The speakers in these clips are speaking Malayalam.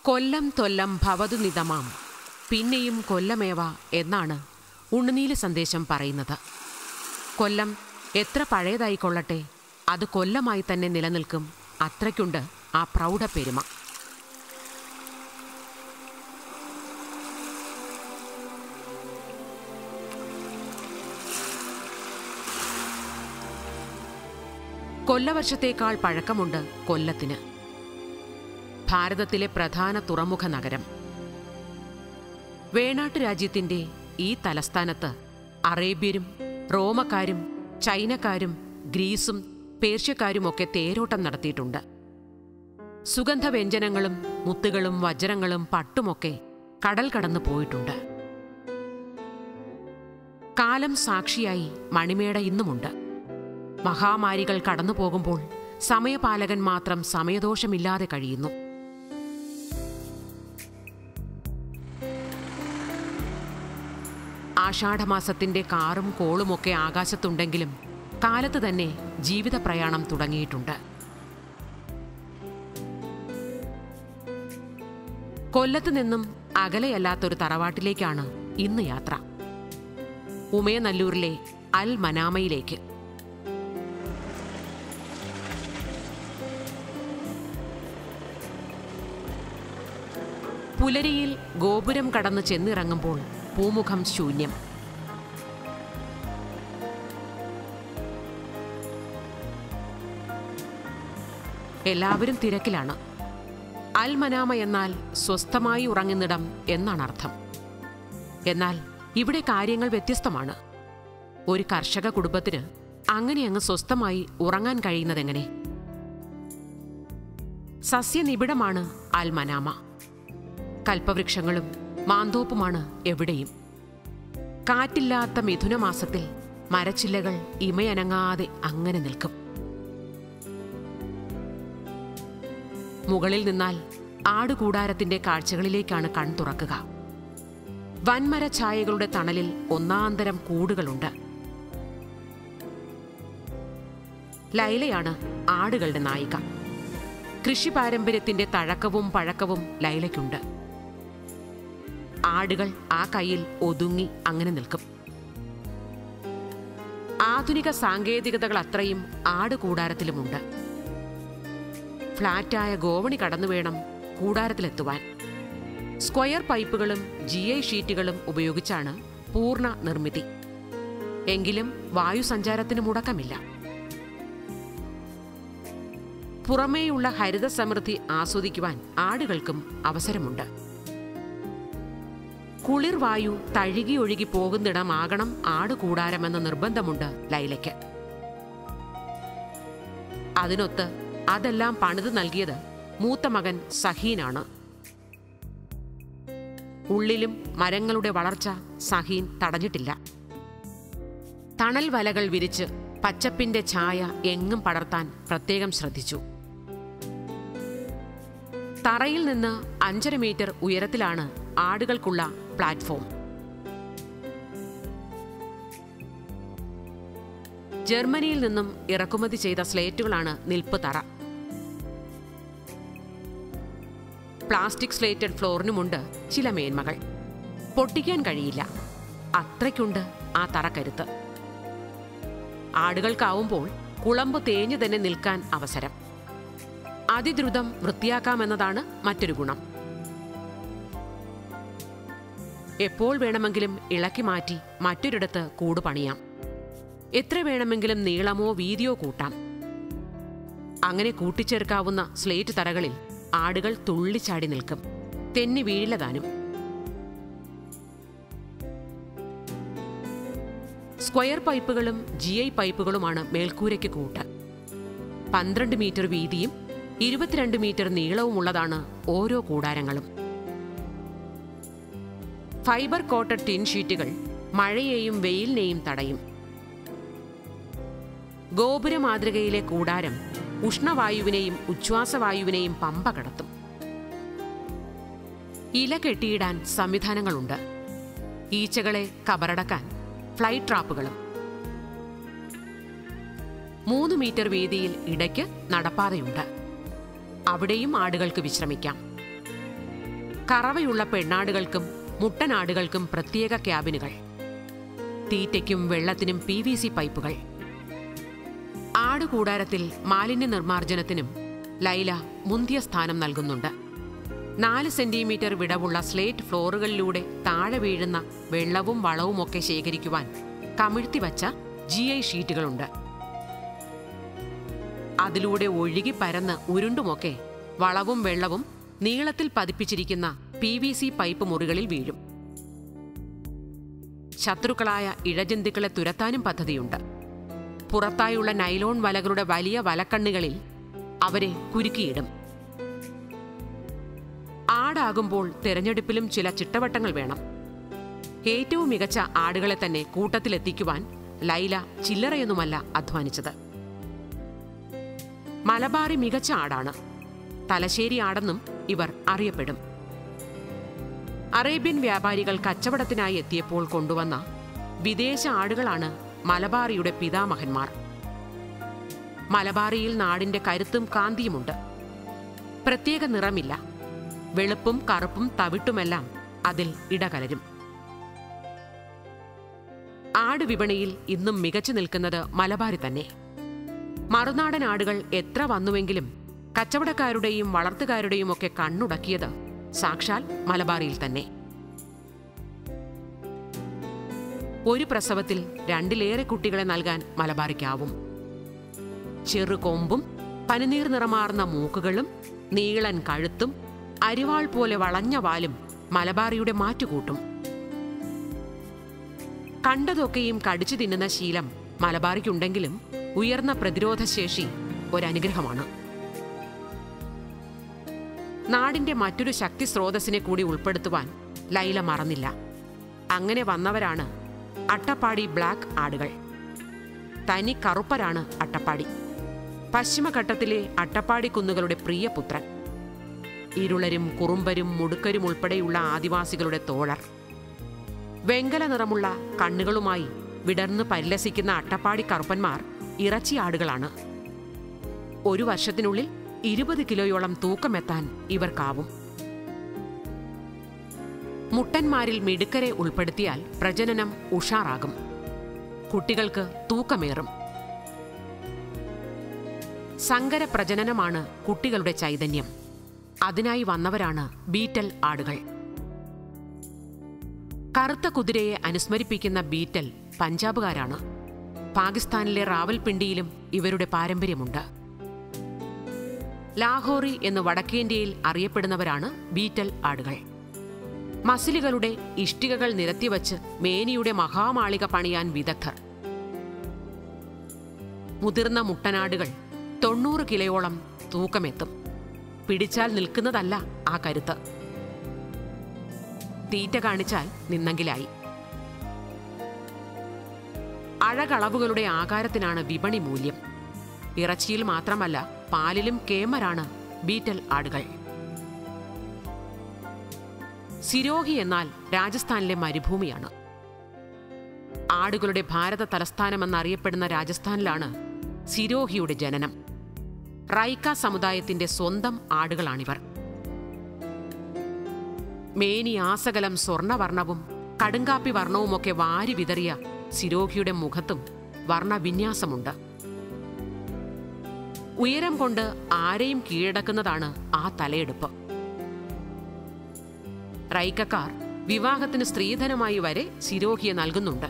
കൊല്ലം തൊല്ലം ഭവതു നിതമാം പിന്നെയും കൊല്ലമേവ എന്നാണ് ഉണ്ണുനീല് സന്ദേശം പറയുന്നത് കൊല്ലം എത്ര പഴയതായിക്കൊള്ളട്ടെ അത് കൊല്ലമായി തന്നെ നിലനിൽക്കും അത്രയ്ക്കുണ്ട് ആ പ്രൗഢ പെരുമ കൊല്ലവർഷത്തേക്കാൾ പഴക്കമുണ്ട് കൊല്ലത്തിന് ഭാരതത്തിലെ പ്രധാന തുറമുഖ നഗരം വേണാട്ട് രാജ്യത്തിന്റെ ഈ തലസ്ഥാനത്ത് അറേബ്യരും റോമക്കാരും ചൈനക്കാരും ഗ്രീസും പേർഷ്യക്കാരുമൊക്കെ തേരോട്ടം നടത്തിയിട്ടുണ്ട് സുഗന്ധവ്യഞ്ജനങ്ങളും മുത്തുകളും വജ്രങ്ങളും പട്ടുമൊക്കെ കടൽ കടന്നു പോയിട്ടുണ്ട് കാലം സാക്ഷിയായി മണിമേട ഇന്നുമുണ്ട് മഹാമാരികൾ കടന്നു പോകുമ്പോൾ സമയപാലകൻ മാത്രം സമയദോഷമില്ലാതെ കഴിയുന്നു ആഷാഢമാസത്തിന്റെ കാറും കോളുമൊക്കെ ആകാശത്തുണ്ടെങ്കിലും കാലത്ത് തന്നെ ജീവിത പ്രയാണം തുടങ്ങിയിട്ടുണ്ട് കൊല്ലത്ത് നിന്നും അകലെയല്ലാത്തൊരു തറവാട്ടിലേക്കാണ് ഇന്ന് യാത്ര ഉമയനല്ലൂരിലെ അൽ മനാമയിലേക്ക് പുലരിയിൽ ഗോപുരം കടന്ന് ചെന്നിറങ്ങുമ്പോൾ പൂമുഖം ശൂന്യം എല്ലാവരും തിരക്കിലാണ് അൽമനാമ എന്നാൽ സ്വസ്ഥമായി ഉറങ്ങുന്നിടം എന്നാണ് അർത്ഥം എന്നാൽ ഇവിടെ കാര്യങ്ങൾ വ്യത്യസ്തമാണ് ഒരു കർഷക കുടുംബത്തിന് അങ്ങനെ അങ്ങ് സ്വസ്ഥമായി ഉറങ്ങാൻ കഴിയുന്നതെങ്ങനെ സസ്യനിബിഡമാണ് അൽമനാമ കൽപ്പവൃക്ഷങ്ങളും മാന്തോപ്പുമാണ് എവിടെയും കാറ്റില്ലാത്ത മിഥുനമാസത്തിൽ മരച്ചില്ലകൾ ഇമയനങ്ങാതെ അങ്ങനെ നിൽക്കും മുകളിൽ നിന്നാൽ ആടുകൂടാരത്തിന്റെ കാഴ്ചകളിലേക്കാണ് കൺ തുറക്കുക വൻമര ഛായകളുടെ തണലിൽ ഒന്നാന്തരം കൂടുകളുണ്ട് ലൈലയാണ് ആടുകളുടെ നായിക കൃഷി പാരമ്പര്യത്തിന്റെ തഴക്കവും പഴക്കവും ലൈലയ്ക്കുണ്ട് ആടുകൾ ആ കയ്യിൽ ഒതുങ്ങി അങ്ങനെ നിൽക്കും ആധുനിക സാങ്കേതികതകൾ അത്രയും ആട് കൂടാരത്തിലുമുണ്ട് ഫ്ളാറ്റായ ഗോവണി കടന്നു വേണം കൂടാരത്തിലെത്തുവാൻ സ്ക്വയർ പൈപ്പുകളും ജി ഐ ഷീറ്റുകളും ഉപയോഗിച്ചാണ് പൂർണ്ണ നിർമ്മിതി എങ്കിലും വായുസഞ്ചാരത്തിന് മുടക്കമില്ല പുറമേയുള്ള ഹരിത സമൃദ്ധി ആസ്വദിക്കുവാൻ ആടുകൾക്കും അവസരമുണ്ട് കുളിർ വായു തഴുകി ഒഴുകി പോകുന്നിടമാകണം ആട് കൂടാരമെന്ന നിർബന്ധമുണ്ട് ലൈലയ്ക്ക് അതിനൊത്ത് അതെല്ലാം പണിത് നൽകിയത് മൂത്ത മകൻ സഹീനാണ് ഉള്ളിലും മരങ്ങളുടെ വളർച്ച സഹീൻ തടഞ്ഞിട്ടില്ല തണൽ വലകൾ വിരിച്ച് പച്ചപ്പിന്റെ ഛായ എങ്ങും പടർത്താൻ പ്രത്യേകം ശ്രദ്ധിച്ചു തറയിൽ നിന്ന് അഞ്ചര മീറ്റർ ഉയരത്തിലാണ് ആടുകൾക്കുള്ള പ്ലാറ്റ്ഫോം ജർമ്മനിയിൽ നിന്നും ഇറക്കുമതി ചെയ്ത സ്ലേറ്റുകളാണ് നിൽപ്പ് തറ പ്ലാസ്റ്റിക് സ്ലേറ്റഡ് ഫ്ലോറിനുമുണ്ട് ചില മേന്മകൾ പൊട്ടിക്കാൻ കഴിയില്ല അത്രയ്ക്കുണ്ട് ആ തറക്കരുത്ത് ആടുകൾക്കാവുമ്പോൾ കുളമ്പ് തേഞ്ഞു തന്നെ നിൽക്കാൻ അവസരം അതിദ്രുതം വൃത്തിയാക്കാമെന്നതാണ് മറ്റൊരു ഗുണം എപ്പോൾ വേണമെങ്കിലും ഇളക്കി മാറ്റി മറ്റൊരിടത്ത് കൂട് പണിയാം എത്ര വേണമെങ്കിലും നീളമോ വീതിയോ കൂട്ടാം അങ്ങനെ കൂട്ടിച്ചേർക്കാവുന്ന സ്ലേറ്റ് തറകളിൽ ആടുകൾ തുള്ളിച്ചാടി നിൽക്കും തെന്നി വീഴില്ലതാനും സ്ക്വയർ പൈപ്പുകളും ജി ഐ പൈപ്പുകളുമാണ് മേൽക്കൂരയ്ക്ക് കൂട്ട് പന്ത്രണ്ട് മീറ്റർ വീതിയും ഇരുപത്തിരണ്ട് മീറ്റർ നീളവുമുള്ളതാണ് ഓരോ കൂടാരങ്ങളും ഫൈബർ കോട്ടഡ് ടിൻ ഷീറ്റുകൾ മഴയെയും വെയിലിനെയും തടയും ഗോപുര മാതൃകയിലെ കൂടാരം ഉഷ്ണവായുവിനെയും ഉച്ഛ്വാസവായുവിനെയും പമ്പ കടത്തും ഇല കെട്ടിയിടാൻ സംവിധാനങ്ങളുണ്ട് ഈച്ചകളെ കബറടക്കാൻ ഫ്ലൈ ട്രാപ്പുകളും മൂന്ന് മീറ്റർ വീതിയിൽ ഇടയ്ക്ക് നടപ്പാതയുണ്ട് അവിടെയും ആടുകൾക്ക് വിശ്രമിക്കാം കറവയുള്ള പെണ്ണാടുകൾക്കും മുട്ടനാടുകൾക്കും പ്രത്യേക ക്യാബിനുകൾ തീറ്റയ്ക്കും വെള്ളത്തിനും പി വി സി പൈപ്പുകൾ ആടുകൂടാരത്തിൽ മാലിന്യ നിർമ്മാർജ്ജനത്തിനും ലൈല മുന്തിയ സ്ഥാനം നൽകുന്നുണ്ട് നാല് സെന്റിമീറ്റർ വിടവുള്ള സ്ലേറ്റ് ഫ്ലോറുകളിലൂടെ താഴെ വീഴുന്ന വെള്ളവും വളവുമൊക്കെ ശേഖരിക്കുവാൻ കമിഴ്ത്തിവച്ച ജി ഐ ഷീറ്റുകളുണ്ട് അതിലൂടെ ഒഴുകി പരന്ന് ഉരുണ്ടുമൊക്കെ വളവും വെള്ളവും നീളത്തിൽ പതിപ്പിച്ചിരിക്കുന്ന പി വി സി പൈപ്പ് മുറികളിൽ വീഴും ശത്രുക്കളായ ഇഴജന്തുക്കളെ തുരത്താനും പദ്ധതിയുണ്ട് പുറത്തായുള്ള നൈലോൺ വലകളുടെ വലിയ വലക്കണ്ണുകളിൽ അവരെ കുരുക്കിയിടും ആടാകുമ്പോൾ തിരഞ്ഞെടുപ്പിലും ചില ചിട്ടവട്ടങ്ങൾ വേണം ഏറ്റവും മികച്ച ആടുകളെ തന്നെ കൂട്ടത്തിലെത്തിക്കുവാൻ ലൈല ചില്ലറയൊന്നുമല്ല അധ്വാനിച്ചത് മലബാറി മികച്ച ആടാണ് തലശ്ശേരി ആടെന്നും ഇവർ അറിയപ്പെടും അറേബ്യൻ വ്യാപാരികൾ കച്ചവടത്തിനായി എത്തിയപ്പോൾ കൊണ്ടുവന്ന വിദേശ ആടുകളാണ് മലബാറിയുടെ പിതാമഹന്മാർ മലബാറിയിൽ നാടിന്റെ കരുത്തും കാന്തിയുമുണ്ട് പ്രത്യേക നിറമില്ല വെളുപ്പും കറുപ്പും തവിട്ടുമെല്ലാം അതിൽ ഇടകലരും ആട് വിപണിയിൽ ഇന്നും മികച്ചു നിൽക്കുന്നത് മലബാറി തന്നെ മറുനാടൻ ആടുകൾ എത്ര വന്നുവെങ്കിലും കച്ചവടക്കാരുടെയും വളർത്തുകാരുടെയും ഒക്കെ കണ്ണുടക്കിയത് സാക്ഷാൽ മലബാറിയിൽ തന്നെ ഒരു പ്രസവത്തിൽ രണ്ടിലേറെ കുട്ടികളെ നൽകാൻ മലബാറിക്കാവും ചെറുകൊമ്പും പനിനീർ നിറമാർന്ന മൂക്കുകളും നീളൻ കഴുത്തും അരിവാൾ പോലെ വളഞ്ഞ വാലും മലബാറിയുടെ മാറ്റുകൂട്ടും കണ്ടതൊക്കെയും കടിച്ചു തിന്നുന്ന ശീലം മലബാറിക്കുണ്ടെങ്കിലും ഉയർന്ന പ്രതിരോധശേഷി ഒരനുഗ്രഹമാണ് നാടിന്റെ മറ്റൊരു ശക്തി സ്രോതസ്സിനെ കൂടി ഉൾപ്പെടുത്തുവാൻ ലൈല മറന്നില്ല അങ്ങനെ വന്നവരാണ് അട്ടപ്പാടി ബ്ലാക്ക് ആടുകൾ തനി കറുപ്പരാണ് അട്ടപ്പാടി പശ്ചിമഘട്ടത്തിലെ അട്ടപ്പാടി കുന്നുകളുടെ പ്രിയപുത്രൻ ഇരുളരും കുറുമ്പരും മുടുക്കരും ഉൾപ്പെടെയുള്ള ആദിവാസികളുടെ തോഴർ വെങ്കല നിറമുള്ള കണ്ണുകളുമായി വിടർന്ന് പരിലസിക്കുന്ന അട്ടപ്പാടി കറുപ്പന്മാർ ഇറച്ചിയാടുകളാണ് ഒരു വർഷത്തിനുള്ളിൽ ഇരുപത് കിലോയോളം തൂക്കമെത്താൻ ഇവർക്കാവും മുട്ടന്മാരിൽ മിടുക്കരെ ഉൾപ്പെടുത്തിയാൽ പ്രജനനം ഉഷാറാകും കുട്ടികൾക്ക് തൂക്കമേറും സങ്കര പ്രജനനമാണ് കുട്ടികളുടെ ചൈതന്യം അതിനായി വന്നവരാണ് ബീറ്റൽ ആടുകൾ കറുത്ത കുതിരയെ അനുസ്മരിപ്പിക്കുന്ന ബീറ്റൽ പഞ്ചാബുകാരാണ് പാകിസ്ഥാനിലെ റാവൽപിണ്ടിയിലും ഇവരുടെ പാരമ്പര്യമുണ്ട് ലാഹോറി എന്ന് വടക്കേന്ത്യയിൽ അറിയപ്പെടുന്നവരാണ് ബീറ്റൽ ആടുകൾ മസിലുകളുടെ ഇഷ്ടികകൾ നിരത്തിവച്ച് മേനിയുടെ മഹാമാളിക പണിയാൻ വിദഗ്ധർ മുതിർന്ന മുട്ടനാടുകൾ തൊണ്ണൂറ് കിലോയോളം തൂക്കമെത്തും പിടിച്ചാൽ നിൽക്കുന്നതല്ല ആ കരുത്ത് തീറ്റ കാണിച്ചാൽ നിന്നെങ്കിലായി അഴകളവുകളുടെ ആകാരത്തിനാണ് വിപണി മൂല്യം ഇറച്ചിയിൽ മാത്രമല്ല പാലിലും കേമരാണ് ബീറ്റൽ ആടുകൾ സിരോഹി എന്നാൽ രാജസ്ഥാനിലെ മരുഭൂമിയാണ് ആടുകളുടെ ഭാരത തലസ്ഥാനമെന്നറിയപ്പെടുന്ന രാജസ്ഥാനിലാണ് സിരോഹിയുടെ ജനനം റൈക്ക സമുദായത്തിന്റെ സ്വന്തം ആടുകളാണിവർ മേനി ആസകലം സ്വർണവർണവും കടുങ്കാപ്പി വർണ്ണവുമൊക്കെ വാരി വിതറിയ സിരോഹിയുടെ മുഖത്തും വർണ്ണവിന്യാസമുണ്ട് ഉയരം കൊണ്ട് ആരെയും കീഴടക്കുന്നതാണ് ആ തലയെടുപ്പ് റൈക്കക്കാർ വിവാഹത്തിന് സ്ത്രീധനമായി വരെ സിരോഹിയെ നൽകുന്നുണ്ട്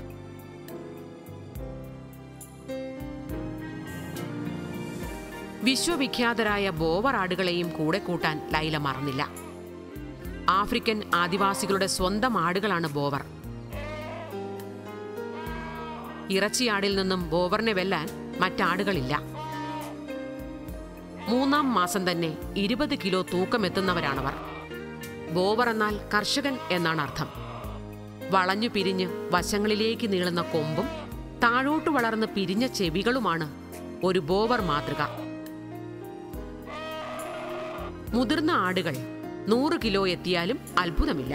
വിശ്വവിഖ്യാതരായ ബോവർ ആടുകളെയും കൂടെ കൂട്ടാൻ ലൈല മറന്നില്ല ആഫ്രിക്കൻ ആദിവാസികളുടെ സ്വന്തം ആടുകളാണ് ബോവർ ഇറച്ചിയാടിൽ നിന്നും ബോവറിനെ വെല്ലാൻ മറ്റാടുകളില്ല മൂന്നാം മാസം തന്നെ ഇരുപത് കിലോ തൂക്കമെത്തുന്നവരാണവർ ബോവർ എന്നാൽ കർഷകൻ എന്നാണ് അർത്ഥം വളഞ്ഞു പിരിഞ്ഞ് വശങ്ങളിലേക്ക് നീളുന്ന കൊമ്പും താഴോട്ട് വളർന്ന് പിരിഞ്ഞ ചെവികളുമാണ് ഒരു ബോവർ മാതൃക മുതിർന്ന ആടുകൾ നൂറ് കിലോ എത്തിയാലും അത്ഭുതമില്ല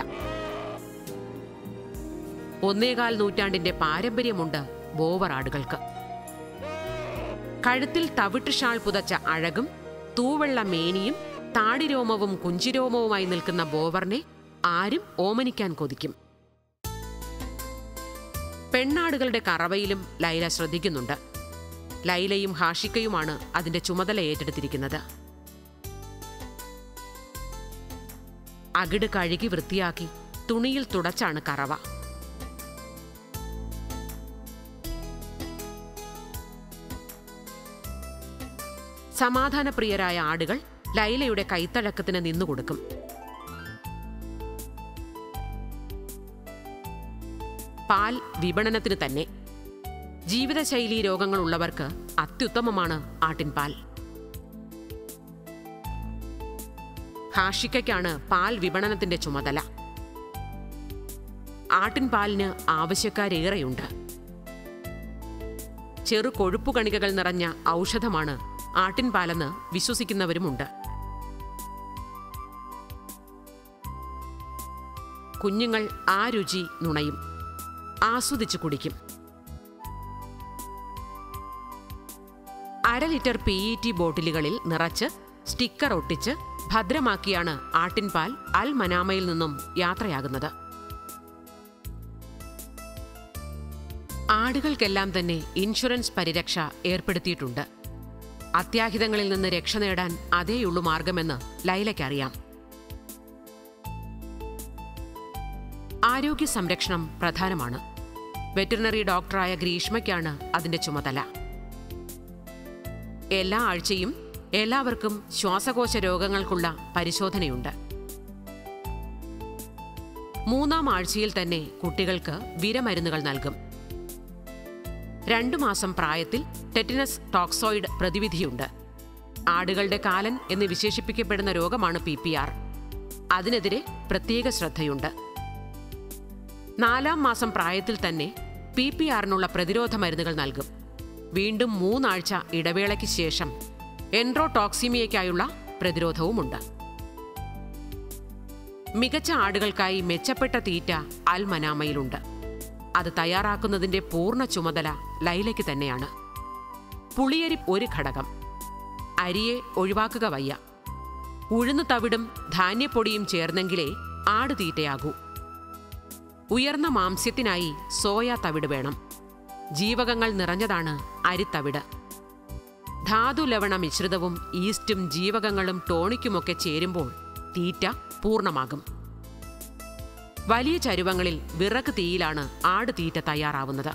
ഒന്നേകാൽ നൂറ്റാണ്ടിന്റെ പാരമ്പര്യമുണ്ട് ബോവർ ആടുകൾക്ക് കഴുത്തിൽ തവിട്ട് ഷാൾ പുതച്ച അഴകും തൂവെള്ള മേനിയും താടിരോമവും കുഞ്ചിരോമവുമായി നിൽക്കുന്ന ബോവറിനെ ആരും ഓമനിക്കാൻ കൊതിക്കും പെണ്ണാടുകളുടെ കറവയിലും ലൈല ശ്രദ്ധിക്കുന്നുണ്ട് ലൈലയും ഹാഷിക്കയുമാണ് അതിന്റെ ചുമതല ഏറ്റെടുത്തിരിക്കുന്നത് അകിട് കഴുകി വൃത്തിയാക്കി തുണിയിൽ തുടച്ചാണ് കറവ സമാധാനപ്രിയരായ ആടുകൾ ലൈലയുടെ കൈത്തഴക്കത്തിന് നിന്നുകൊടുക്കും പാൽ വിപണനത്തിന് തന്നെ ജീവിതശൈലീ രോഗങ്ങളുള്ളവർക്ക് അത്യുത്തമമാണ് ആട്ടിൻപാൽ ഹാഷിക്കയ്ക്കാണ് പാൽ വിപണനത്തിന്റെ ചുമതല ആട്ടിൻപാലിന് ആവശ്യക്കാരേറെയുണ്ട് ചെറു കൊഴുപ്പുകണികകൾ നിറഞ്ഞ ഔഷധമാണ് ആട്ടിൻപാലെന്ന് വിശ്വസിക്കുന്നവരുമുണ്ട് കുഞ്ഞുങ്ങൾ ആ രുചി നുണയും ആസ്വദിച്ചു കുടിക്കും അര ലിറ്റർ പി ഇ ടി ബോട്ടിലുകളിൽ നിറച്ച് സ്റ്റിക്കർ ഒട്ടിച്ച് ഭദ്രമാക്കിയാണ് ആട്ടിൻപാൽ അൽ മനാമയിൽ നിന്നും യാത്രയാകുന്നത് ആടുകൾക്കെല്ലാം തന്നെ ഇൻഷുറൻസ് പരിരക്ഷ ഏർപ്പെടുത്തിയിട്ടുണ്ട് അത്യാഹിതങ്ങളിൽ നിന്ന് രക്ഷ നേടാൻ അതേയുള്ളൂ മാർഗമെന്ന് ലൈലയ്ക്കറിയാം ആരോഗ്യ സംരക്ഷണം പ്രധാനമാണ് വെറ്ററിനറി ഡോക്ടറായ ഗ്രീഷ്മയ്ക്കാണ് അതിന്റെ ചുമതല എല്ലാ ആഴ്ചയും എല്ലാവർക്കും ശ്വാസകോശ രോഗങ്ങൾക്കുള്ള പരിശോധനയുണ്ട് മൂന്നാം ആഴ്ചയിൽ തന്നെ കുട്ടികൾക്ക് വിരമരുന്നുകൾ നൽകും രണ്ടു മാസം പ്രായത്തിൽ ടെറ്റിനസ് ടോക്സോയിഡ് പ്രതിവിധിയുണ്ട് ആടുകളുടെ കാലൻ എന്ന് വിശേഷിപ്പിക്കപ്പെടുന്ന രോഗമാണ് പി പി ആർ അതിനെതിരെ പ്രത്യേക ശ്രദ്ധയുണ്ട് നാലാം മാസം പ്രായത്തിൽ തന്നെ പി പി ആറിനുള്ള പ്രതിരോധ മരുന്നുകൾ നൽകും വീണ്ടും മൂന്നാഴ്ച ഇടവേളയ്ക്ക് ശേഷം എൻട്രോടോക്സിമിയയ്ക്കായുള്ള പ്രതിരോധവുമുണ്ട് മികച്ച ആടുകൾക്കായി മെച്ചപ്പെട്ട തീറ്റ അൽ മനാമയിലുണ്ട് അത് തയ്യാറാക്കുന്നതിന്റെ പൂർണ്ണ ചുമതല ലൈലയ്ക്ക് തന്നെയാണ് പുളിയരി ഒരു ഘടകം അരിയെ ഒഴിവാക്കുക വയ്യ ഉഴുന്നു തവിടും ധാന്യപ്പൊടിയും ചേർന്നെങ്കിലേ ആട് തീറ്റയാകൂ ഉയർന്ന മാംസ്യത്തിനായി സോയ തവിട് വേണം ജീവകങ്ങൾ നിറഞ്ഞതാണ് അരിത്തവിട് ധാതു ലവണ മിശ്രിതവും ഈസ്റ്റും ജീവകങ്ങളും ടോണിക്കുമൊക്കെ ചേരുമ്പോൾ തീറ്റ പൂർണ്ണമാകും വലിയ ചരുവങ്ങളിൽ വിറക് തീയിലാണ് ആട് തീറ്റ തയ്യാറാവുന്നത്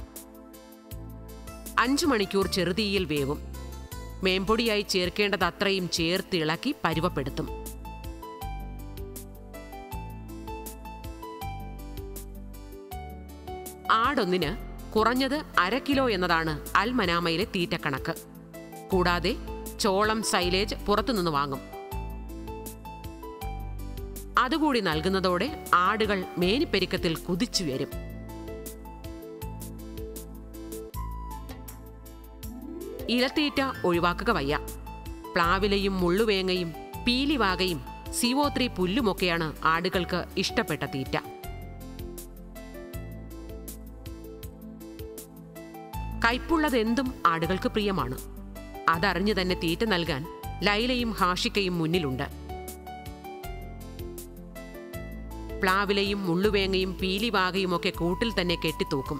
അഞ്ചു മണിക്കൂർ ചെറുതീയിൽ വേവും മേമ്പൊടിയായി ചേർക്കേണ്ടതത്രയും ചേർത്തിളക്കി പരുവപ്പെടുത്തും ആടൊന്നിന് കുറഞ്ഞത് അര കിലോ എന്നതാണ് അൽ മനാമയിലെ തീറ്റക്കണക്ക് കൂടാതെ ചോളം സൈലേജ് പുറത്തുനിന്ന് വാങ്ങും അതുകൂടി നൽകുന്നതോടെ ആടുകൾ മേനിപ്പെരുക്കത്തിൽ കുതിച്ചുയരും ഇലത്തീറ്റ ഒഴിവാക്കുക വയ്യ പ്ലാവിലയും മുള്ളുവേങ്ങയും പീലിവാകയും സിവോ ത്രീ പുല്ലുമൊക്കെയാണ് ആടുകൾക്ക് ഇഷ്ടപ്പെട്ട തീറ്റ കയ്പുള്ളതെന്തും ആടുകൾക്ക് പ്രിയമാണ് അതറിഞ്ഞു തന്നെ തീറ്റ നൽകാൻ ലൈലയും ഹാഷിക്കയും മുന്നിലുണ്ട് പ്ലാവിലയും മുള്ളുവേങ്ങയും പീലിവാകയും ഒക്കെ കൂട്ടിൽ തന്നെ കെട്ടിത്തൂക്കും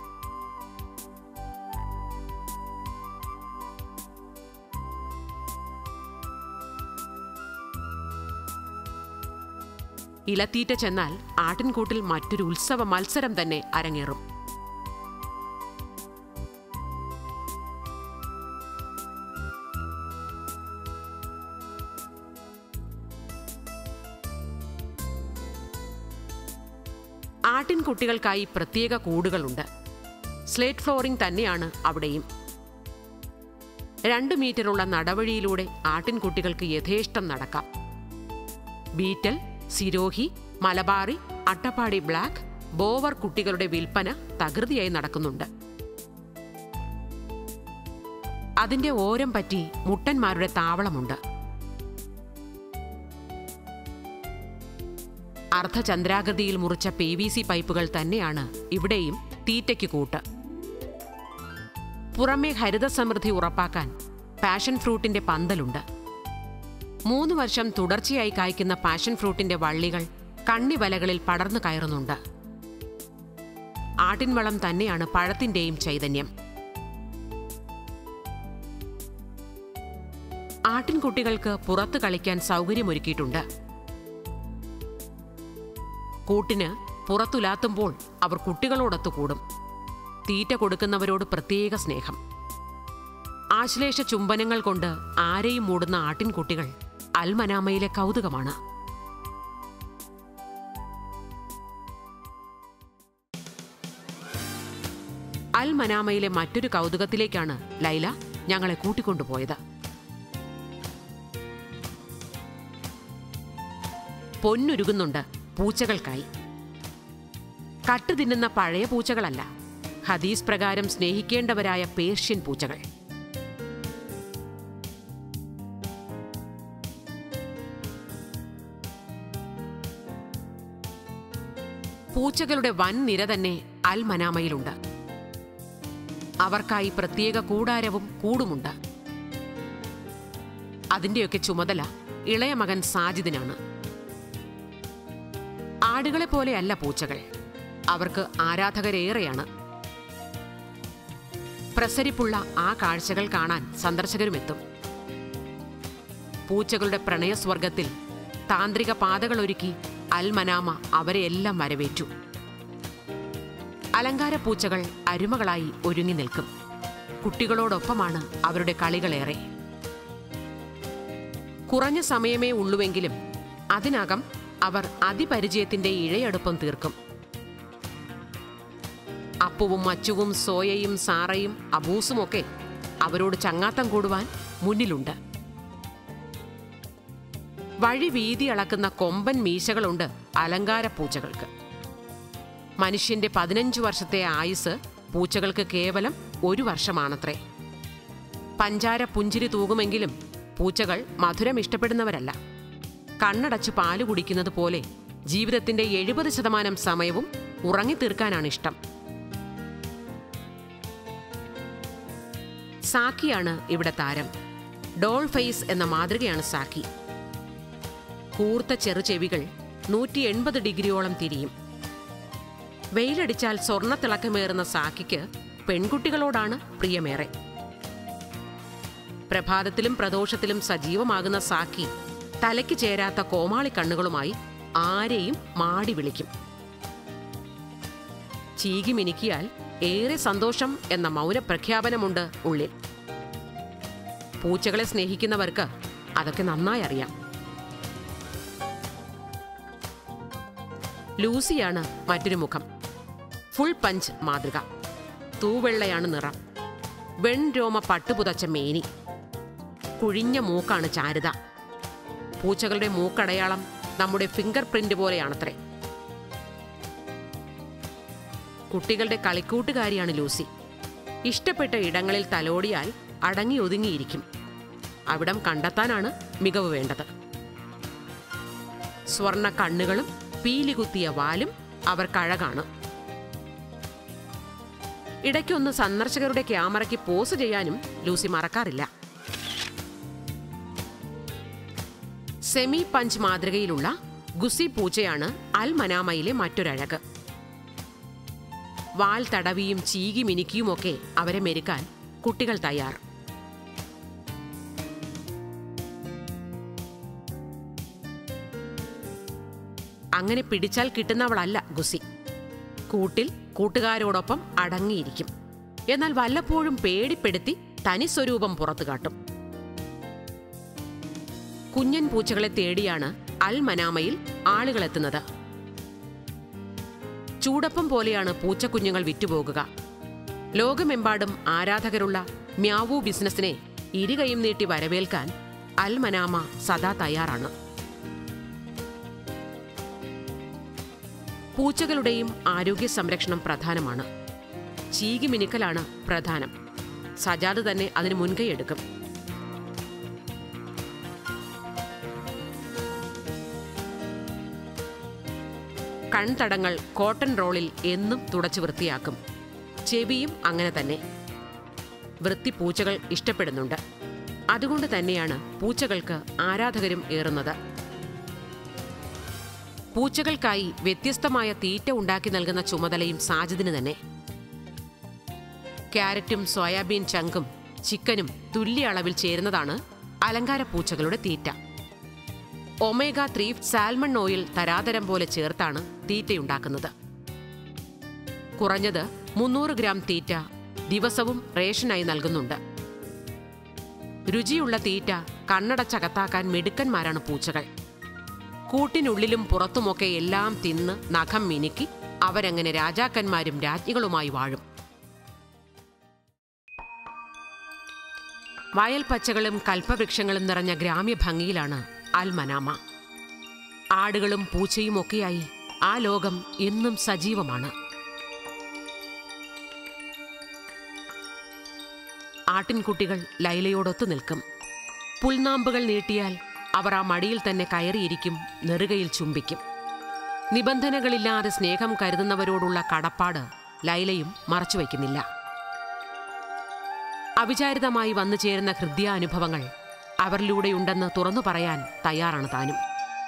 ഇലത്തീറ്റ ചെന്നാൽ ആട്ടിൻകൂട്ടിൽ മറ്റൊരു ഉത്സവ മത്സരം തന്നെ അരങ്ങേറും ആട്ടിൻകുട്ടികൾക്കായി പ്രത്യേക കൂടുകളുണ്ട് സ്ലേറ്റ് ഫ്ലോറിംഗ് തന്നെയാണ് അവിടെയും രണ്ട് മീറ്ററുള്ള നടവഴിയിലൂടെ ആട്ടിൻകുട്ടികൾക്ക് യഥേഷ്ടം നടക്കാം ബീറ്റൽ സിരോഹി മലബാറി അട്ടപ്പാടി ബ്ലാക്ക് ബോവർ കുട്ടികളുടെ വിൽപ്പന തകൃതിയായി നടക്കുന്നുണ്ട് അതിന്റെ ഓരം പറ്റി മുട്ടന്മാരുടെ താവളമുണ്ട് അർദ്ധചന്ദ്രാകൃതിയിൽ മുറിച്ച പി വി സി പൈപ്പുകൾ തന്നെയാണ് ഇവിടെയും തീറ്റയ്ക്ക് കൂട്ട് പുറമേ ഹരിതസമൃദ്ധി ഉറപ്പാക്കാൻ പാഷൻ ഫ്രൂട്ടിന്റെ പന്തലുണ്ട് മൂന്ന് വർഷം തുടർച്ചയായി കായ്ക്കുന്ന പാഷൻ ഫ്രൂട്ടിന്റെ വള്ളികൾ കണ്ണിവലകളിൽ പടർന്നു കയറുന്നുണ്ട് ആട്ടിൻവളം തന്നെയാണ് പഴത്തിന്റെയും ചൈതന്യം ആട്ടിൻകുട്ടികൾക്ക് പുറത്തു കളിക്കാൻ സൗകര്യമൊരുക്കിയിട്ടുണ്ട് കൂട്ടിന് പുറത്തുലാത്തുമ്പോൾ അവർ കുട്ടികളോടൊത്തു കൂടും തീറ്റ കൊടുക്കുന്നവരോട് പ്രത്യേക സ്നേഹം ആശ്ലേഷ ചുംബനങ്ങൾ കൊണ്ട് ആരെയും മൂടുന്ന ആട്ടിൻകുട്ടികൾ അൽമനാമയിലെ കൗതുകമാണ് അൽ മനാമയിലെ മറ്റൊരു കൗതുകത്തിലേക്കാണ് ലൈല ഞങ്ങളെ കൂട്ടിക്കൊണ്ടുപോയത് പൊന്നുരുകുന്നുണ്ട് പൂച്ചകൾക്കായി കട്ട് തിന്നുന്ന പഴയ പൂച്ചകളല്ല ഹദീസ് പ്രകാരം സ്നേഹിക്കേണ്ടവരായ പേർഷ്യൻ പൂച്ചകൾ പൂച്ചകളുടെ വൻ നിര തന്നെ അൽ മനാമയിലുണ്ട് അവർക്കായി പ്രത്യേക കൂടാരവും കൂടുമുണ്ട് അതിന്റെയൊക്കെ ചുമതല ഇളയ മകൻ സാജിദിനാണ് ആടുകളെ പോലെയല്ല പൂച്ചകൾ അവർക്ക് ആരാധകരേറെയാണ് പ്രസരിപ്പുള്ള ആ കാഴ്ചകൾ കാണാൻ സന്ദർശകരുമെത്തും പൂച്ചകളുടെ പ്രണയസ്വർഗത്തിൽ താന്ത്രിക പാതകളൊരുക്കി അൽമനാമ അവരെയെല്ലാം വരവേറ്റു അലങ്കാര പൂച്ചകൾ അരുമകളായി ഒരുങ്ങി നിൽക്കും കുട്ടികളോടൊപ്പമാണ് അവരുടെ കളികളേറെ കുറഞ്ഞ സമയമേ ഉള്ളുവെങ്കിലും അതിനകം അവർ അതിപരിചയത്തിന്റെ ഇഴയടുപ്പം തീർക്കും അപ്പുവും അച്ചുവും സോയയും സാറയും അബൂസുമൊക്കെ അവരോട് ചങ്ങാത്തം കൂടുവാൻ മുന്നിലുണ്ട് വഴി വീതി അളക്കുന്ന കൊമ്പൻ മീശകളുണ്ട് അലങ്കാര പൂച്ചകൾക്ക് മനുഷ്യന്റെ പതിനഞ്ചു വർഷത്തെ ആയുസ് പൂച്ചകൾക്ക് കേവലം ഒരു വർഷമാണത്രേ പഞ്ചാര പുഞ്ചിരി തൂകുമെങ്കിലും പൂച്ചകൾ മധുരം ഇഷ്ടപ്പെടുന്നവരല്ല കണ്ണടച്ച് പാല് കുടിക്കുന്നത് പോലെ ജീവിതത്തിന്റെ എഴുപത് ശതമാനം സമയവും ഉറങ്ങിത്തീർക്കാനാണ് ഇഷ്ടം സാക്കിയാണ് ഇവിടെ താരം ഡോൾ ഫേസ് എന്ന മാതൃകയാണ് സാക്കി കൂർത്ത ചെറുചെവികൾ നൂറ്റി എൺപത് ഡിഗ്രിയോളം തിരിയും വെയിലടിച്ചാൽ സ്വർണ്ണത്തിളക്കമേറുന്ന സാക്കിക്ക് പെൺകുട്ടികളോടാണ് പ്രിയമേറെ പ്രഭാതത്തിലും പ്രദോഷത്തിലും സജീവമാകുന്ന സാക്കി തലയ്ക്ക് ചേരാത്ത കോമാളി കണ്ണുകളുമായി ആരെയും മാടി വിളിക്കും ചീകി മിനുക്കിയാൽ ഏറെ സന്തോഷം എന്ന മൗന പ്രഖ്യാപനമുണ്ട് ഉള്ളിൽ പൂച്ചകളെ സ്നേഹിക്കുന്നവർക്ക് അതൊക്കെ നന്നായി അറിയാം ലൂസിയാണ് മറ്റൊരു മുഖം ഫുൾ പഞ്ച് മാതൃക തൂവെള്ളയാണ് നിറം വെൺരോമ പട്ടുപുതച്ച മേനി കുഴിഞ്ഞ മൂക്കാണ് ചാരുത പൂച്ചകളുടെ മൂക്കടയാളം നമ്മുടെ ഫിംഗർ പ്രിന്റ് പോലെയാണത്രേ കുട്ടികളുടെ കളിക്കൂട്ടുകാരിയാണ് ലൂസി ഇഷ്ടപ്പെട്ട ഇടങ്ങളിൽ തലോടിയാൽ അടങ്ങി ഒതുങ്ങിയിരിക്കും അവിടം കണ്ടെത്താനാണ് മികവ് വേണ്ടത് സ്വർണ്ണ കണ്ണുകളും പീലികുത്തിയ വാലും അവർക്കഴകാണ് ഇടയ്ക്കൊന്ന് സന്ദർശകരുടെ ക്യാമറയ്ക്ക് പോസ് ചെയ്യാനും ലൂസി മറക്കാറില്ല സെമി പഞ്ച് മാതൃകയിലുള്ള ഗുസി പൂച്ചയാണ് അൽ മനാമയിലെ മറ്റൊരഴക് വാൽ തടവിയും ചീകി മിനുക്കിയുമൊക്കെ അവരെ മെരുക്കാൻ കുട്ടികൾ തയ്യാർ അങ്ങനെ പിടിച്ചാൽ കിട്ടുന്നവളല്ല ഗുസി കൂട്ടിൽ കൂട്ടുകാരോടൊപ്പം അടങ്ങിയിരിക്കും എന്നാൽ വല്ലപ്പോഴും പേടിപ്പെടുത്തി തനി സ്വരൂപം പുറത്തു കാട്ടും കുഞ്ഞൻ പൂച്ചകളെ തേടിയാണ് അൽ മനാമയിൽ ആളുകളെത്തുന്നത് ചൂടപ്പം പോലെയാണ് പൂച്ചക്കുഞ്ഞുങ്ങൾ വിറ്റുപോകുക ലോകമെമ്പാടും ആരാധകരുള്ള മ്യാവു ബിസിനസിനെ ഇരുകൈയും നീട്ടി വരവേൽക്കാൻ അൽ മനാമ സദാ തയ്യാറാണ് പൂച്ചകളുടെയും ആരോഗ്യ സംരക്ഷണം പ്രധാനമാണ് ചീകി മിനുക്കലാണ് പ്രധാനം സജാദ് തന്നെ അതിന് മുൻകൈയെടുക്കും കൺതടങ്ങൾ കോട്ടൺ റോളിൽ എന്നും തുടച്ചു വൃത്തിയാക്കും ചെവിയും അങ്ങനെ തന്നെ വൃത്തി പൂച്ചകൾ ഇഷ്ടപ്പെടുന്നുണ്ട് അതുകൊണ്ട് തന്നെയാണ് പൂച്ചകൾക്ക് ആരാധകരും ഏറുന്നത് പൂച്ചകൾക്കായി വ്യത്യസ്തമായ തീറ്റ ഉണ്ടാക്കി നൽകുന്ന ചുമതലയും സാജിദിന് തന്നെ ക്യാരറ്റും സോയാബീൻ ചങ്കും ചിക്കനും തുല്യ അളവിൽ ചേരുന്നതാണ് അലങ്കാര പൂച്ചകളുടെ തീറ്റ ഒമേഗ ത്രീ സാൽമൺ ഓയിൽ തരാതരം പോലെ ചേർത്താണ് തീറ്റയുണ്ടാക്കുന്നത് കുറഞ്ഞത് മുന്നൂറ് ഗ്രാം തീറ്റ ദിവസവും റേഷനായി നൽകുന്നുണ്ട് രുചിയുള്ള തീറ്റ കണ്ണടച്ചകത്താക്കാൻ മിടുക്കന്മാരാണ് പൂച്ചകൾ കൂട്ടിനുള്ളിലും പുറത്തുമൊക്കെ എല്ലാം തിന്ന് നഖം മിനുക്കി അവരങ്ങനെ രാജാക്കന്മാരും രാജ്ഞികളുമായി വാഴും വയൽ പച്ചകളും കൽപ്പവൃക്ഷങ്ങളും നിറഞ്ഞ ഗ്രാമ്യ ഭംഗിയിലാണ് അൽ മനാമ ആടുകളും പൂച്ചയും ഒക്കെയായി ആ ലോകം എന്നും സജീവമാണ് ആട്ടിൻകുട്ടികൾ ലൈലയോടൊത്തു നിൽക്കും പുൽനാമ്പുകൾ നീട്ടിയാൽ അവർ ആ മടിയിൽ തന്നെ കയറിയിരിക്കും നെറുകയിൽ ചുംബിക്കും നിബന്ധനകളില്ലാതെ സ്നേഹം കരുതുന്നവരോടുള്ള കടപ്പാട് ലൈലയും മറച്ചുവെക്കുന്നില്ല അവിചാരിതമായി വന്നു ചേരുന്ന ഹൃദയാനുഭവങ്ങൾ അവരിലൂടെയുണ്ടെന്ന് തുറന്നു പറയാൻ തയ്യാറാണ് താനും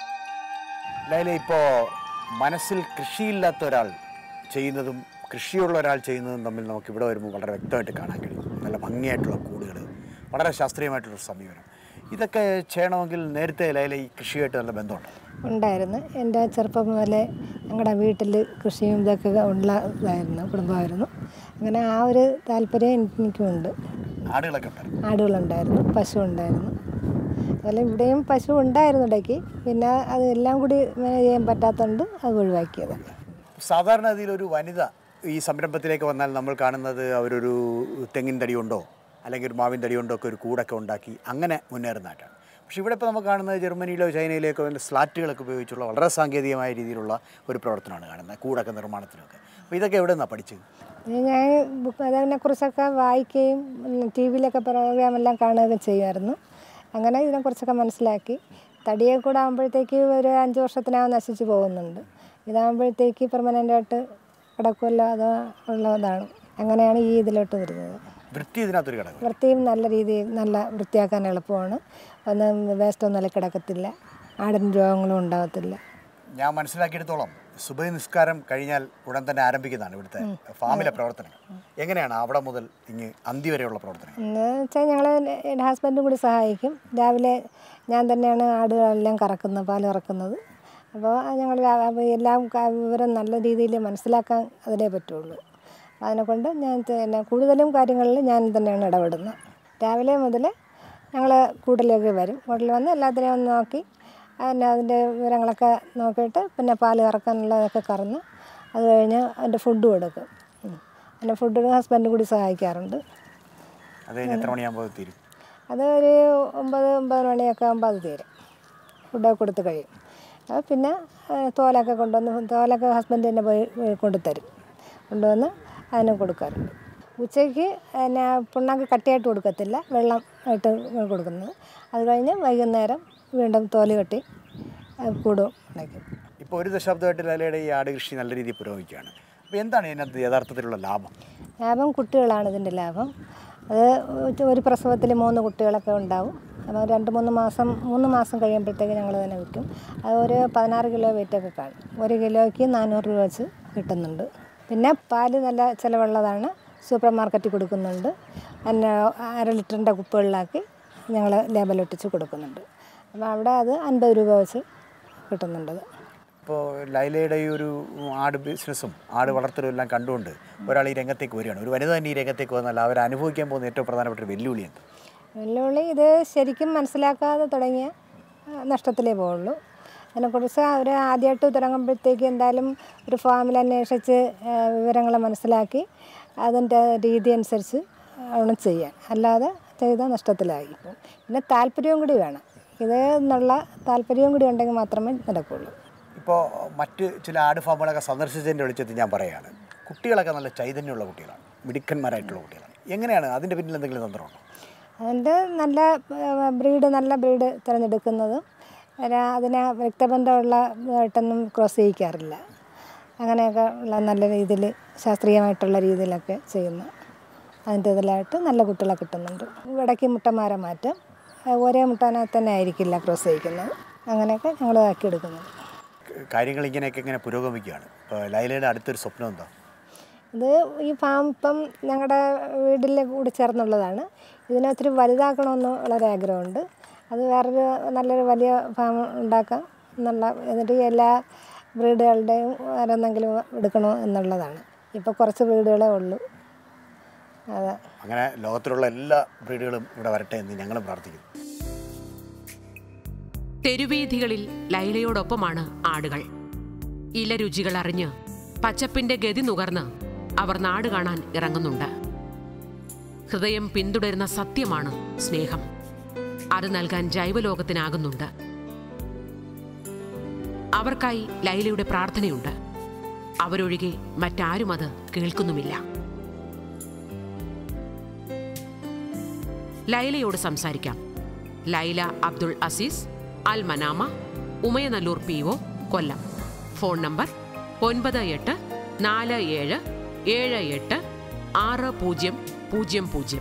ലൈല ഇപ്പോൾ മനസ്സിൽ കൃഷിയില്ലാത്ത ഒരാൾ ചെയ്യുന്നതും കൃഷിയുള്ള ഒരാൾ ചെയ്യുന്നതും തമ്മിൽ നമുക്ക് ഇവിടെ വരുമ്പോൾ വളരെ വ്യക്തമായിട്ട് കാണാൻ കഴിയും നല്ല ഭംഗിയായിട്ടുള്ള കൂടുകൾ വളരെ ശാസ്ത്രീയമായിട്ടുള്ള സമീപനം ഇതൊക്കെ ചെയ്യണമെങ്കിൽ നേരത്തെ ലൈല ഈ കൃഷിയായിട്ട് നല്ല ബന്ധമുണ്ട് ഉണ്ടായിരുന്നു എൻ്റെ ചെറുപ്പം മുതലേ ഞങ്ങളുടെ വീട്ടിൽ കൃഷിയും ഇതൊക്കെ ഉള്ള ഇതായിരുന്നു കുടുംബമായിരുന്നു അങ്ങനെ ആ ഒരു താല്പര്യം എനിക്കുമുണ്ട് ആടുകളൊക്കെ ഉണ്ടായിരുന്നു ആടുകളുണ്ടായിരുന്നു പശു ഉണ്ടായിരുന്നു അതുപോലെ ഇവിടെയും പശു ഉണ്ടായിരുന്നു ഇടയ്ക്ക് പിന്നെ അത് എല്ലാം കൂടി മാനേജ് ചെയ്യാൻ പറ്റാത്തതുകൊണ്ട് അത് ഒഴിവാക്കിയത് സാധാരണഗതിയിൽ ഒരു വനിത ഈ സംരംഭത്തിലേക്ക് വന്നാൽ നമ്മൾ കാണുന്നത് അവരൊരു തെങ്ങിൻ തടി കൊണ്ടോ അല്ലെങ്കിൽ ഒരു മാവിൻ തടി കൊണ്ടോ ഒക്കെ ഒരു കൂടൊക്കെ ഉണ്ടാക്കി അങ്ങനെ മുന്നേറുന്നതായിട്ടാണ് പക്ഷേ ഇവിടെ ഇപ്പോൾ നമുക്ക് കാണുന്നത് ജർമ്മനിയിലോ ചൈനയിലേക്കോ അതിൻ്റെ സ്ലാറ്റുകളൊക്കെ ഉപയോഗിച്ചുള്ള വളരെ സാങ്കേതികമായ രീതിയിലുള്ള ഒരു പ്രവർത്തനമാണ് കാണുന്നത് കൂടൊക്കെ നിർമ്മാണത്തിലൊക്കെ അപ്പോൾ ഇതൊക്കെ എവിടെ നിന്നാണ് പഠിച്ചത് ഞാൻ ബുക്ക് അതിനെക്കുറിച്ചൊക്കെ വായിക്കുകയും ടി വിയിലൊക്കെ പ്രോഗ്രാമെല്ലാം കാണുകയൊക്കെ ചെയ്യുമായിരുന്നു അങ്ങനെ ഇതിനെക്കുറിച്ചൊക്കെ മനസ്സിലാക്കി തടിയെ കൂടെ ആകുമ്പോഴത്തേക്ക് ഒരു അഞ്ച് വർഷത്തിനകം നശിച്ചു പോകുന്നുണ്ട് ഇതാകുമ്പോഴത്തേക്ക് പെർമനൻ്റായിട്ട് കിടക്കുമല്ലോ അത് ഉള്ളതാണ് അങ്ങനെയാണ് ഈ ഇതിലോട്ട് വരുന്നത് വൃത്തി ഇതിനകത്തൊരു ഘടകം വൃത്തിയും നല്ല രീതിയിൽ നല്ല വൃത്തിയാക്കാൻ എളുപ്പമാണ് ഒന്നും വേസ്റ്റൊന്നും കിടക്കത്തില്ല ആടിന് രോഗങ്ങളും ഉണ്ടാകത്തില്ല ഞാൻ മനസ്സിലാക്കിയെടുത്തോളം സുബൈ നിസ്കാരം കഴിഞ്ഞാൽ ഉടൻ തന്നെ ആരംഭിക്കുന്നതാണ് ഇവിടുത്തെ ഫാമിലെ പ്രവർത്തനങ്ങൾ എങ്ങനെയാണ് അവിടെ മുതൽ ഇങ്ങ് അന്തി വരെയുള്ള പ്രവർത്തനങ്ങൾ എന്ന് വെച്ചാൽ ഞങ്ങൾ എൻ്റെ ഹസ്ബൻഡും കൂടി സഹായിക്കും രാവിലെ ഞാൻ തന്നെയാണ് ആടുകളെല്ലാം കറക്കുന്നത് പാൽ കറക്കുന്നത് അപ്പോൾ ഞങ്ങൾ എല്ലാം ക- വിവരം നല്ല രീതിയിൽ മനസ്സിലാക്കാൻ അതിലേ പറ്റുള്ളൂ അതിനെക്കൊണ്ട് ഞാൻ പിന്നെ കൂടുതലും കാര്യങ്ങളിൽ ഞാൻ തന്നെയാണ് ഇടപെടുന്നത് രാവിലെ മുതൽ ഞങ്ങൾ കൂട്ടിലേക്ക് വരും കൂട്ടിൽ വന്ന് എല്ലാത്തിനെയും ഒന്ന് നോക്കി അതിൻ്റെ അതിൻ്റെ വിവരങ്ങളൊക്കെ നോക്കിയിട്ട് പിന്നെ പാൽ കറക്കാനുള്ളതൊക്കെ കറന്ന് അത് കഴിഞ്ഞ് അതിൻ്റെ ഫുഡ് കൊടുക്കും ഉം. അതിൻ്റെ ഫുഡ് ഹസ്ബൻഡ് കൂടി സഹായിക്കാറുണ്ട് അത് കഴിഞ്ഞ് എത്ര മണിയാകുമ്പോൾ തീരും അത് ഒരു ഒമ്പത് ഒമ്പത് മണിയൊക്കെ ആകുമ്പോൾ അത് തീരും ഫുഡൊക്കെ കൊടുത്ത് കഴിയും അത് പിന്നെ ആ, തോലൊക്കെ കൊണ്ടുവന്ന് തോലൊക്കെ ഹസ്ബൻഡ് തന്നെ പോയി പോയി കൊണ്ടുതരും കൊണ്ടുവന്ന് അതിന് കൊടുക്കാറുണ്ട് ഉച്ചയ്ക്ക് പിന്നെ പുണ്ണാക്ക് കട്ടിയായിട്ട് കൊടുക്കത്തില്ല വെള്ളം ആയിട്ട് കൊടുക്കുന്നത് അത് കഴിഞ്ഞ് വൈകുന്നേരം വീണ്ടും തോല് കെട്ടി ആ, കൂടും ഉണ്ടാക്കും ഇപ്പോൾ ഒരു ദശാബ്ദമായിട്ട് ലൈലയുടെ ഈ ആട് കൃഷി നല്ല രീതിയിൽ പുരോഗമിക്കുകയാണ് അപ്പോൾ എന്താണ് ഇതിനകത്ത് യഥാർത്ഥത്തിലുള്ള ലാഭം ലാഭം കുട്ടികളാണ് ഇതിൻ്റെ ലാഭം അത് ഒരു പ്രസവത്തിൽ മൂന്ന് കുട്ടികളൊക്കെ ഉണ്ടാവും അപ്പോൾ രണ്ട് മൂന്ന് മാസം മൂന്ന് മാസം കഴിയുമ്പോഴത്തേക്ക് ഞങ്ങൾ തന്നെ വിൽക്കും അത് ഒരു പതിനാറ് കിലോ വെയിറ്റൊക്കെ കാണും ഒരു കിലോയ്ക്ക് നാനൂറ് രൂപ വെച്ച് കിട്ടുന്നുണ്ട് പിന്നെ പാല് നല്ല ചിലവുള്ളതാണ് സൂപ്പർ മാർക്കറ്റിൽ കൊടുക്കുന്നുണ്ട് പിന്നെ അര ലിറ്ററിൻ്റെ കുപ്പികളിലാക്കി ഞങ്ങൾ ലേബലൊട്ടിച്ച് കൊടുക്കുന്നുണ്ട് അപ്പോൾ അവിടെ അത് അൻപത് രൂപ വെച്ച് കിട്ടുന്നുണ്ട് ഇപ്പോൾ ലൈലയുടെ ഈ ഒരു ആട് ബിസിനസ്സും ആട് വളർത്തലും എല്ലാം കണ്ടുകൊണ്ട് ഒരാൾ ഈ രംഗത്തേക്ക് വരികയാണ് ഒരു വനിത തന്നെ ഈ രംഗത്തേക്ക് വന്നാൽ അവർ അനുഭവിക്കാൻ പോകുന്ന ഏറ്റവും പ്രധാനപ്പെട്ട ഒരു വെല്ലുവിളി എന്ത് വെല്ലുവിളി ഇത് ശരിക്കും മനസ്സിലാക്കാതെ തുടങ്ങിയ ആ, നഷ്ടത്തിലേ പോവുള്ളൂ അതിനെക്കുറിച്ച് അവർ ആദ്യമായിട്ട് തുടങ്ങുമ്പോഴത്തേക്ക് എന്തായാലും ഒരു ഫാമിൽ അന്വേഷിച്ച് വിവരങ്ങൾ മനസ്സിലാക്കി അതിൻ്റെ രീതി അനുസരിച്ച് ആണ് ചെയ്യാൻ അല്ലാതെ ചെയ്താൽ നഷ്ടത്തിലായി പോകും പിന്നെ താല്പര്യവും കൂടി വേണം ഇത് എന്നുള്ള താല്പര്യവും കൂടി ഉണ്ടെങ്കിൽ മാത്രമേ നടക്കുകയുള്ളൂ ഇപ്പോൾ മറ്റ് ചില ആട് ഫാമുകളൊക്കെ സന്ദർശിച്ചതിൻ്റെ വെളിച്ചത്തിൽ ഞാൻ പറയുകയാണ് കുട്ടികളൊക്കെ നല്ല ചൈതന്യമുള്ള കുട്ടികളാണ് മിടുക്കന്മാരായിട്ടുള്ള കുട്ടികളാണ് എങ്ങനെയാണ് അതിൻ്റെ പിന്നിൽ എന്തെങ്കിലും തന്ത്രമുണ്ടോ അതുകൊണ്ട് നല്ല ബ്രീഡ് നല്ല ബ്രീഡ് തിരഞ്ഞെടുക്കുന്നതും പിന്നെ അതിനെ രക്തബന്ധമുള്ള ഇതായിട്ടൊന്നും ക്രോസ് ചെയ്യിക്കാറില്ല അങ്ങനെയൊക്കെ ഉള്ള നല്ല രീതിയിൽ ശാസ്ത്രീയമായിട്ടുള്ള രീതിയിലൊക്കെ ചെയ്യുന്ന അതിൻ്റെ ഇതിലായിട്ട് നല്ല കുട്ടികളെ കിട്ടുന്നുണ്ട് ഇടയ്ക്ക് മുട്ടന്മാരെ മാറ്റും ഒരേ മുട്ടാനകത്ത് തന്നെ ആയിരിക്കില്ല പ്രസവിക്കുന്നത് അങ്ങനെയൊക്കെ ഞങ്ങൾ ആക്കിയെടുക്കുന്നത് കാര്യങ്ങൾ ഇങ്ങനെയൊക്കെ ഇങ്ങനെ പുരോഗമിക്കുകയാണ് ഇപ്പോൾ ലൈലയുടെ അടുത്തൊരു സ്വപ്നം എന്താ ഇത് ഈ ഫാം ഇപ്പം ഞങ്ങളുടെ വീട്ടിലെ കൂടി ചേർന്നുള്ളതാണ് ഇതിനെ ഒത്തിരി വലുതാക്കണമെന്ന് വളരെ ആഗ്രഹമുണ്ട് അത് വേറൊരു നല്ലൊരു വലിയ ഫാം ഉണ്ടാക്കാം എന്നുള്ള എന്നിട്ട് എല്ലാ ബ്രീഡുകളുടെയും ഓരോന്നെങ്കിലും എടുക്കണോ എന്നുള്ളതാണ് ഇപ്പോൾ കുറച്ച് ബ്രീഡുകളേ ഉള്ളൂ അതെ അങ്ങനെ ലോകത്തിലുള്ള എല്ലാ ബ്രീഡുകളും ഇവിടെ വരട്ടെ എന്ന് ഞങ്ങളും പ്രാർത്ഥിക്കുന്നു തെരുവീഥികളിൽ ലൈലയോടൊപ്പമാണ് ആടുകൾ ഇല രുചികൾ അറിഞ്ഞ് പച്ചപ്പിന്റെ ഗതി നുകർന്ന് അവർ നാട് കാണാൻ ഇറങ്ങുന്നുണ്ട് ഹൃദയം പിന്തുടരുന്ന സത്യമാണ് സ്നേഹം അത് നൽകാൻ ജൈവലോകത്തിനാകുന്നുണ്ട് അവർക്കായി ലൈലയുടെ പ്രാർത്ഥനയുണ്ട് അവരൊഴികെ മറ്റാരും അത് കേൾക്കുന്നുമില്ല ലൈലയോട് സംസാരിക്കാം Laila Abdul Aziz Al Manama Umayanallur P O Kollam phone number ഒൻപത് എട്ട് നാല് ഏഴ് ഏഴ് എട്ട് ആറ് പൂജ്യം പൂജ്യം പൂജ്യം